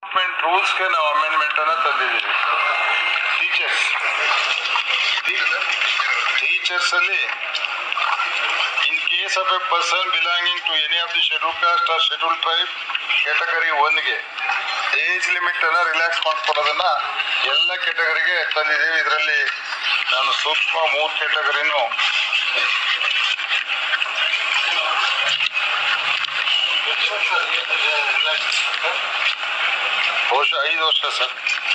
recruitment ರೂಲ್ಸ್ಗೆ ನಾವು amendment ಅನ್ನ ತಂದಿದ್ದೀವಿ teachers teachers ಅಲ್ಲಿ in case of a person belonging to any of the schedule caste or schedule tribe category ಒನ್ಗೆ age limit ಅನ್ನ relax ಮಾಡ್ಕೊಡೋದನ್ನ ಎಲ್ಲ ಕ್ಯಾಟಗರಿಗೆ ತಂದಿದ್ದೀವಿ ಇದರಲ್ಲಿ ನಾನು ಸೂಕ್ಷ್ಮ ಮೂರು ಕ್ಯಾಟಗರಿನೂ ಬಹುಶಃ ಐದು ವರ್ಷ ಸರ್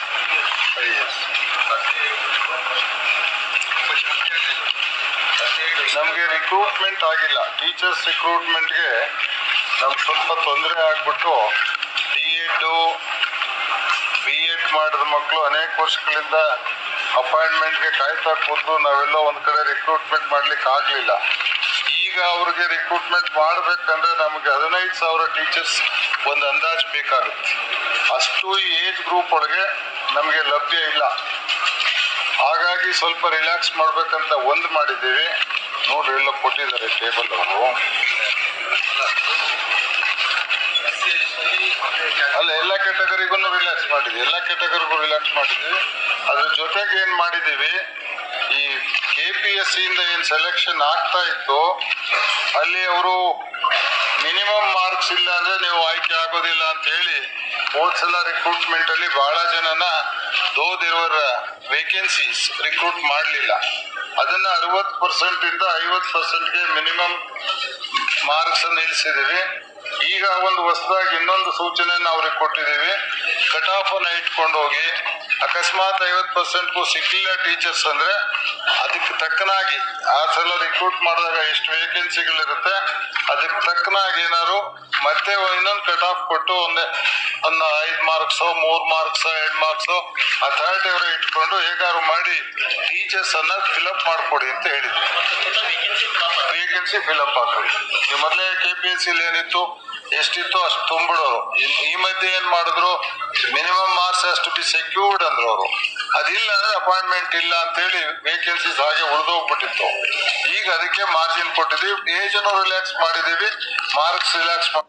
ನಮಗೆ ರಿಕ್ರೂಟ್ಮೆಂಟ್ ಆಗಿಲ್ಲ ಟೀಚರ್ಸ್ ರಿಕ್ರೂಟ್ಮೆಂಟ್ಗೆ ನಮ್ಗೆ ಸ್ವಲ್ಪ ತೊಂದರೆ ಆಗ್ಬಿಟ್ಟು ಡಿ ಎಡ್ ಬಿ ಎಡ್ ಮಾಡಿದ ಮಕ್ಕಳು ಅನೇಕ ವರ್ಷಗಳಿಂದ ಅಪಾಯಿಂಟ್ಮೆಂಟ್ಗೆ ಕಾಯ್ತಾ ಕೂತು ನಾವೆಲ್ಲ ಒಂದ್ ಕಡೆ ರಿಕ್ರೂಟ್ಮೆಂಟ್ ಮಾಡ್ಲಿಕ್ಕೆ ಆಗ್ಲಿಲ್ಲ ಈಗ ಅವ್ರಿಗೆ ರಿಕ್ರೂಟ್ಮೆಂಟ್ ಮಾಡ್ಬೇಕಂದ್ರೆ ನಮಗೆ ಹದಿನೈದು ಸಾವಿರ ಟೀಚರ್ಸ್ ಒಂದು ಅಂದಾಜು ಬೇಕಾಗುತ್ತೆ ಅಷ್ಟು ಏಜ್ ಗ್ರೂಪ್ ಒಳಗೆ ನಮಗೆ ಲಭ್ಯ ಇಲ್ಲ ಹಾಗಾಗಿ ಸ್ವಲ್ಪ ರಿಲ್ಯಾಕ್ಸ್ ಮಾಡ್ಬೇಕಂತ ಒಂದು ಮಾಡಿದ್ದೀವಿ ನೋಡ್ರಿ ಎಲ್ಲ ಕೊಟ್ಟಿದ್ದಾರೆ ಟೇಬಲ್ ಅವರು ಅಲ್ಲ ಎಲ್ಲ ಕ್ಯಾಟಗರಿಗೂ ರಿಲ್ಯಾಕ್ಸ್ ಮಾಡಿದ್ವಿ ಎಲ್ಲ ಕ್ಯಾಟಗರಿಗೂ ರಿಲ್ಯಾಕ್ಸ್ ಮಾಡಿದ್ವಿ ಅದ್ರ ಜೊತೆಗೆ ಏನ್ ಮಾಡಿದೀವಿ ಈ ಕೆ ಪಿ ಎಸ್ ಇಂದ ಏನ್ ಸೆಲೆಕ್ಷನ್ ಆಗ್ತಾ ಇತ್ತು ಅಲ್ಲಿ ಅವರು ಮಿನಿಮಮ್ ಮಾರ್ಕ್ಸ್ ಇಲ್ಲ ಅಂದ್ರೆ ನೀವು ಆಯ್ಕೆ ಆಗೋದಿಲ್ಲ ಅಂತ ಹೇಳಿ ಹೋದ್ ಸಲ ರಿಕ್ರೂಟ್ಮೆಂಟ್ ಅಲ್ಲಿ ಬಹಳ ಜನನ ದೋ ದೇವರ ವೇಕೆನ್ಸೀಸ್ ರಿಕ್ರೂಟ್ ಮಾಡಲಿಲ್ಲ ಅದನ್ನ ಅರವತ್ತು ಪರ್ಸೆಂಟ್ ಇಂದ ಐವತ್ತು ಪರ್ಸೆಂಟ್ಗೆ ಮಿನಿಮಮ್ ಮಾರ್ಕ್ಸ್ ಅನ್ನು ನಿಲ್ಲಿಸಿದೀವಿ ಈಗ ಒಂದು ಹೊಸದಾಗಿ ಇನ್ನೊಂದು ಸೂಚನೆಯನ್ನು ಅವ್ರಿಗೆ ಕೊಟ್ಟಿದ್ದೀವಿ ಕಟ್ ಆಫ್ ಅನ್ನ ಇಟ್ಕೊಂಡು ಹೋಗಿ ಅಕಸ್ಮಾತ್ ಐವತ್ತು ಪರ್ಸೆಂಟ್ಗೂ ಸಿಕ್ಕಿಲ್ಲ ಟೀಚರ್ಸ್ ಅಂದ್ರೆ ಅದಕ್ಕೆ ತಕ್ಕನಾಗಿ ಆ ಸಲ ರಿಕ್ರೂಟ್ ಮಾಡಿದಾಗ ಎಷ್ಟು ವೇಕೆನ್ಸಿಗಳಿರುತ್ತೆ ಅದಕ್ಕೆ ತಕ್ಕನಾಗಿ ಏನಾದ್ರು ಮತ್ತೆ ಇನ್ನೊಂದು ಕಟ್ ಆಫ್ ಕೊಟ್ಟು ಒಂದೇ ಒಂದು ಐದು ಮಾರ್ಕ್ಸೋ ಮೂರ್ ಮಾರ್ಕ್ಸ್ ಎರಡ್ ಮಾರ್ಕ್ಸೋ ಅಥಾರಿಟಿ ಅವರು ಇಟ್ಕೊಂಡು ಹೇಗಾದ್ರು ಮಾಡಿ ಟೀಚರ್ಸ್ ಅನ್ನ ಫಿಲಪ್ ಮಾಡ್ಕೊಡಿ ಅಂತ ಹೇಳಿದ್ವಿ ವೇಕೆನ್ಸಿ ಫಿಲಪ್ ಆಗ್ತದೆ ಈ ಮೊದಲೇ ಕೆ ಪಿ ಎಸ್ ಸಿಲಿ ಏನಿತ್ತು ಎಷ್ಟಿತ್ತು ಅಷ್ಟು ತುಂಬಿಡೋರು ಇನ್- ಈ ಮಧ್ಯೆ ಏನ್ ಮಾಡಿದ್ರು ಮಿನಿಮಮ್ ಮಾರ್ಕ್ಸ್ ಅಷ್ಟು ಬಿ ಸೆಕ್ಯೂರ್ಡ್ ಅಂದ್ರು ಅವರು ಅದಿಲ್ಲ ಅಂದ್ರೆ ಅಪಾಯಿಂಟ್ಮೆಂಟ್ ಇಲ್ಲ ಅಂತೇಳಿ ವೇಕೆನ್ಸೀಸ್ ಹಾಗೆ ಉಳಿದೋಗ್ಬಿಟ್ಟಿತ್ತು ಈಗ ಅದಕ್ಕೆ ಮಾರ್ಜಿನ್ ಕೊಟ್ಟಿದ್ದೀವಿ ಏಜ್ ರಿಲ್ಯಾಕ್ಸ್ ಮಾಡಿದೀವಿ ಮಾರ್ಕ್ಸ್ ರಿಲ್ಯಾಕ್ಸ್